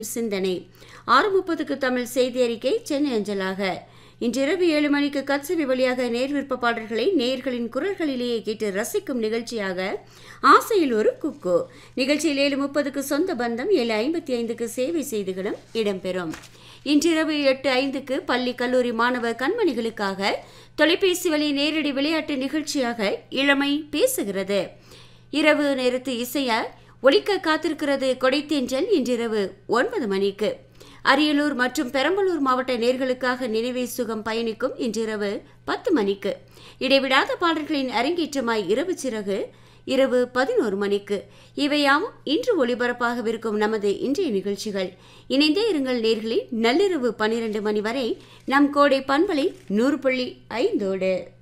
சிந்தனை ஆறு முப்பதுக்கு தமிழ் செய்தி அறிக்கை சென்னை அஞ்சலாக இன்றிரவு ஏழு மணிக்கு கட்சவி வழியாக நேர் விருப்ப பாடல்களை நேயர்களின் குரல்களிலேயே கேட்டு ரசிக்கும் நிகழ்ச்சியாக ஆசையில் ஒரு குக்கு நிகழ்ச்சியில் ஏழு முப்பதுக்கு சொந்த பந்தம் ஏழு ஐம்பத்தி ஐந்துக்கு சேவை செய்திகளும் இடம்பெறும் இன்றிரவு எட்டு ஐந்துக்கு பள்ளி கல்லூரி மாணவ கண்மணிகளுக்காக தொலைபேசி வழி நேரடி விளையாட்டு நிகழ்ச்சியாக இளமை பேசுகிறது இரவு நேரத்து இசைய ஒலிக்க காத்திருக்கிறது கொடைத்தேன்றல் இன்றிரவு ஒன்பது மணிக்கு அரியலூர் மற்றும் பெரம்பலூர் மாவட்ட நேர்களுக்காக நினைவே சுகம் பயணிக்கும் இன்றிரவு பத்து மணிக்கு இடைவிடாத பாடல்களின் அரங்கேற்றமாய் இரவு சிறகு இரவு பதினோரு மணிக்கு இவையாவும் இன்று ஒளிபரப்பாகவிருக்கும் நமது இன்றைய நிகழ்ச்சிகள் இணைந்தே இருங்கள் நேர்களே நள்ளிரவு பன்னிரண்டு மணி வரை நம் கோடை பண்பலை நூறு புள்ளி ஐந்தோடு